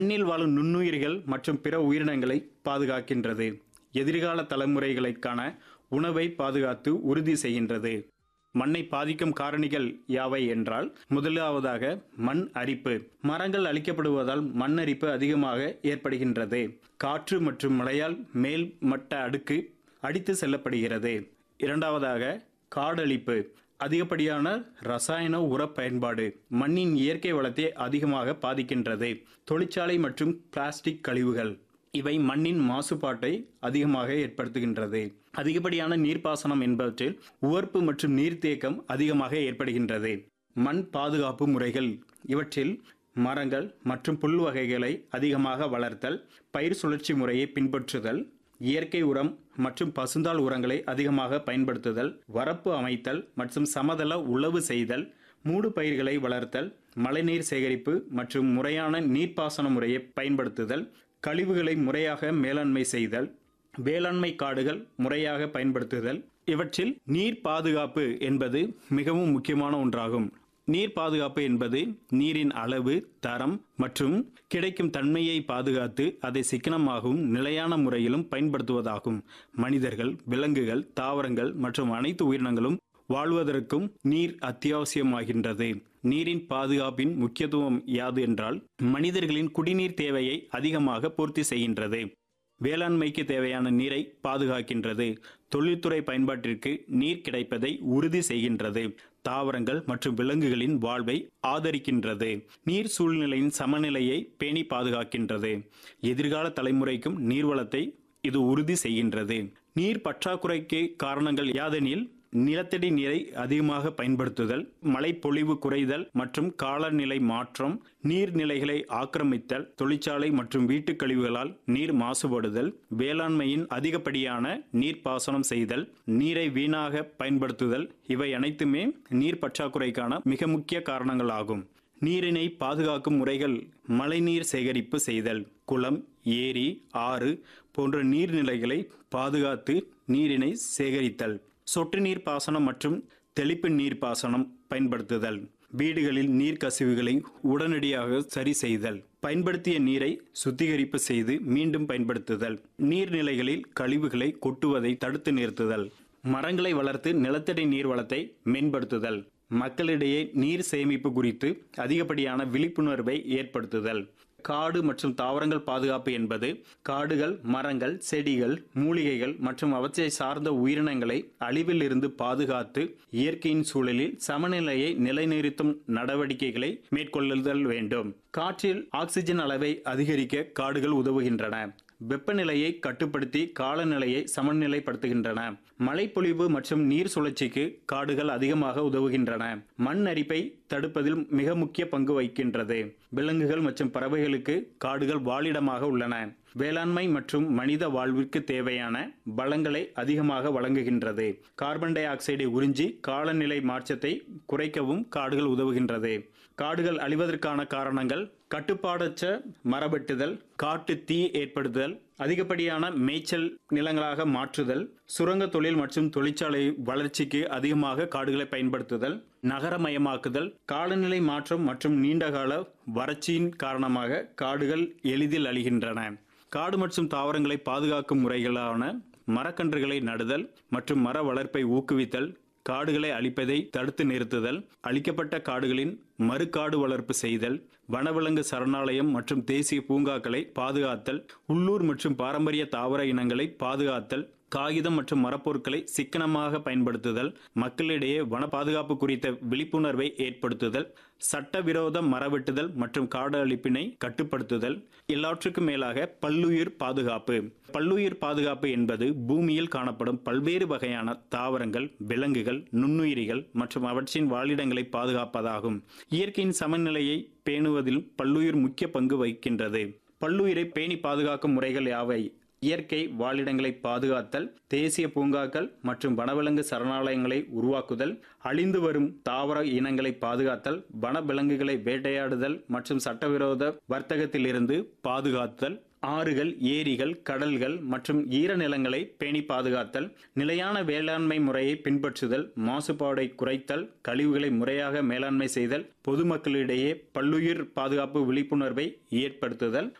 மண்ணில் வாழும் நுண்ணுயிர்கள் மற்றும் பிற உயிரினங்களை பாதுகாக்கின்றது எதிர்கால தலைமுறைகளுக்கான உணவை பாதுகாத்து உறுதி செய்கின்றது மண்ணை பாதிக்கும் காரணிகள் யாவை என்றால் முதலாவதாக மண் அரிப்பு மரங்கள் அழிக்கப்படுவதால் மண் அரிப்பு அதிகமாக ஏற்படுகின்றது காற்று மற்றும் மழையால் மேல் மட்ட அடுக்கு அடித்து செல்லப்படுகிறது இரண்டாவதாக காடழிப்பு அதிகப்படியான ரசாயன உர பயன்பாடு மண்ணின் இயற்கை வளத்தை அதிகமாக பாதிக்கின்றது தொழிற்சாலை மற்றும் பிளாஸ்டிக் கழிவுகள் இவை மண்ணின் மாசுபாட்டை அதிகமாக ஏற்படுத்துகின்றது அதிகப்படியான நீர்ப்பாசனம் என்பவற்றில் உவர்ப்பு மற்றும் நீர்த்தேக்கம் அதிகமாக ஏற்படுகின்றது மண் பாதுகாப்பு முறைகள் இவற்றில் மரங்கள் மற்றும் புல் வகைகளை அதிகமாக வளர்த்தல் பயிர் சுழற்சி முறையை பின்பற்றுதல் இயற்கை உரம் மற்றும் பசுந்தாள் உரங்களை அதிகமாக பயன்படுத்துதல் வரப்பு அமைத்தல் மற்றும் சமதள உழவு செய்தல் மூடு பயிர்களை வளர்த்தல் மழைநீர் சேகரிப்பு மற்றும் முறையான நீர்ப்பாசன முறையை பயன்படுத்துதல் கழிவுகளை முறையாக மேலாண்மை செய்தல் வேளாண்மை காடுகள் முறையாக பயன்படுத்துதல் இவற்றில் நீர் பாதுகாப்பு என்பது மிகவும் முக்கியமான ஒன்றாகும் நீர் பாதுகாப்பு என்பது நீரின் அளவு தரம் மற்றும் கிடைக்கும் தன்மையை பாதுகாத்து அதை சிக்கனமாகவும் நிலையான முறையிலும் பயன்படுத்துவதாகும் மனிதர்கள் விலங்குகள் தாவரங்கள் மற்றும் அனைத்து உயிரினங்களும் வாழ்வதற்கும் நீர் அத்தியாவசியமாகின்றது நீரின் பாதுகாப்பின் முக்கியத்துவம் யாது என்றால் மனிதர்களின் குடிநீர் தேவையை அதிகமாக பூர்த்தி செய்கின்றது வேளாண்மைக்கு தேவையான நீரை பாதுகாக்கின்றது தொழில்துறை பயன்பாட்டிற்கு நீர் கிடைப்பதை உறுதி செய்கின்றது தாவரங்கள் மற்றும் விலங்குகளின் வாழ்வை ஆதரிக்கின்றது நீர் சூழ்நிலையின் சமநிலையை பேணி பாதுகாக்கின்றது எதிர்கால தலைமுறைக்கும் நீர்வளத்தை இது உறுதி செய்கின்றது நீர் பற்றாக்குறைக்கு காரணங்கள் யாதெனில் நிலத்தடி நீரை அதிகமாக பயன்படுத்துதல் மழைப்பொழிவு குறைதல் மற்றும் காலநிலை மாற்றம் நீர்நிலைகளை ஆக்கிரமித்தல் தொழிற்சாலை மற்றும் வீட்டுக் கழிவுகளால் நீர் மாசுபடுதல் வேளாண்மையின் அதிகப்படியான நீர்ப்பாசனம் செய்தல் நீரை வீணாக பயன்படுத்துதல் இவை அனைத்துமே நீர் பற்றாக்குறைக்கான மிக முக்கிய காரணங்களாகும் நீரினை பாதுகாக்கும் முறைகள் மழைநீர் சேகரிப்பு செய்தல் குளம் ஏரி ஆறு போன்ற நீர்நிலைகளை பாதுகாத்து நீரினை சேகரித்தல் சொட்டு நீர் பாசனம் மற்றும் தெளிப்பு நீர் பாசனம் பயன்படுத்துதல் வீடுகளில் நீர் கசிவுகளை உடனடியாக சரி செய்தல் பயன்படுத்திய நீரை சுத்திகரிப்பு செய்து மீண்டும் பயன்படுத்துதல் நீர்நிலைகளில் கழிவுகளை கொட்டுவதை தடுத்து நிறுத்துதல் மரங்களை வளர்த்து நிலத்தடி நீர் வளத்தை மேம்படுத்துதல் மக்களிடையே நீர் சேமிப்பு குறித்து அதிகப்படியான விழிப்புணர்வை ஏற்படுத்துதல் காடு மற்றும் தாவரங்கள் பாதுகாப்பு என்பது காடுகள் மரங்கள் செடிகள் மூலிகைகள் மற்றும் அவற்றை சார்ந்த உயிரினங்களை அழிவில் இருந்து பாதுகாத்து இயற்கையின் சூழலில் சமநிலையை நிலைநிறுத்தும் நடவடிக்கைகளை மேற்கொள்ளுதல் வேண்டும் காற்றில் ஆக்சிஜன் அளவை அதிகரிக்க காடுகள் உதவுகின்றன வெப்பநிலையை கட்டுப்படுத்தி காலநிலையை சமநிலைப்படுத்துகின்றன மழைப்பொழிவு மற்றும் நீர் சுழற்சிக்கு காடுகள் அதிகமாக உதவுகின்றன மண் அரிப்பை தடுப்பதில் மிக முக்கிய பங்கு வகிக்கின்றது விலங்குகள் மற்றும் பறவைகளுக்கு காடுகள் வாழிடமாக உள்ளன வேளாண்மை மற்றும் மனித வாழ்விற்கு தேவையான வளங்களை அதிகமாக வழங்குகின்றது கார்பன் டை ஆக்சைடை உறிஞ்சி காலநிலை மாற்றத்தை குறைக்கவும் காடுகள் உதவுகின்றது காடுகள் அழிவதற்கான காரணங்கள் கட்டுப்பாடற்ற மரபெட்டுதல் காட்டு தீ ஏற்படுத்துதல் அதிகப்படியான மேய்ச்சல் நிலங்களாக மாற்றுதல் சுரங்க தொழில் மற்றும் தொழிற்சாலை வளர்ச்சிக்கு அதிகமாக காடுகளை பயன்படுத்துதல் நகரமயமாக்குதல் காலநிலை மாற்றம் மற்றும் நீண்டகால வறட்சியின் காரணமாக காடுகள் எளிதில் அழிகின்றன காடு மற்றும் தாவரங்களை பாதுகாக்கும் முறைகளான மரக்கன்றுகளை நடுதல் மற்றும் மர வளர்ப்பை ஊக்குவித்தல் காடுகளை அழிப்பதை தடுத்து நிறுத்துதல் அழிக்கப்பட்ட காடுகளின் மறுகாடு வளர்ப்பு செய்தல் வனவிலங்கு சரணாலயம் மற்றும் தேசிய பூங்காக்களை பாதுகாத்தல் உள்ளூர் மற்றும் பாரம்பரிய தாவர இனங்களை பாதுகாத்தல் காகிதம் மற்றும் மரப்பொருட்களை சிக்கனமாக பயன்படுத்துதல் மக்களிடையே வன பாதுகாப்பு குறித்த விழிப்புணர்வை ஏற்படுத்துதல் சட்டவிரோத மரவெட்டுதல் மற்றும் காடு அழிப்பினை கட்டுப்படுத்துதல் எல்லாவற்றுக்கும் மேலாக பல்லுயிர் பாதுகாப்பு பல்லுயிர் பாதுகாப்பு என்பது பூமியில் காணப்படும் பல்வேறு வகையான தாவரங்கள் விலங்குகள் நுண்ணுயிரிகள் மற்றும் அவற்றின் வாழிடங்களை பாதுகாப்பதாகும் இயற்கையின் சமநிலையை பேணுவதில் பல்லுயிர் முக்கிய பங்கு வகிக்கின்றது பல்லுயிரை பேணி பாதுகாக்கும் முறைகள் யாவை இயற்கை வாழிடங்களை பாதுகாத்தல் தேசிய பூங்காக்கள் மற்றும் வனவிலங்கு சரணாலயங்களை உருவாக்குதல் அழிந்து வரும் தாவர இனங்களை பாதுகாத்தல் வன விலங்குகளை வேட்டையாடுதல் மற்றும் சட்டவிரோத வர்த்தகத்திலிருந்து பாதுகாத்தல் ஆறுகள் ஏரிகள் கடல்கள் மற்றும் ஈரநிலங்களை பேணி பாதுகாத்தல் நிலையான வேளாண்மை முறையை பின்பற்றுதல் மாசுபாடை குறைத்தல் கழிவுகளை முறையாக மேலாண்மை செய்தல் பொதுமக்களிடையே பல்லுயிர் பாதுகாப்பு விழிப்புணர்வை ஏற்படுத்துதல்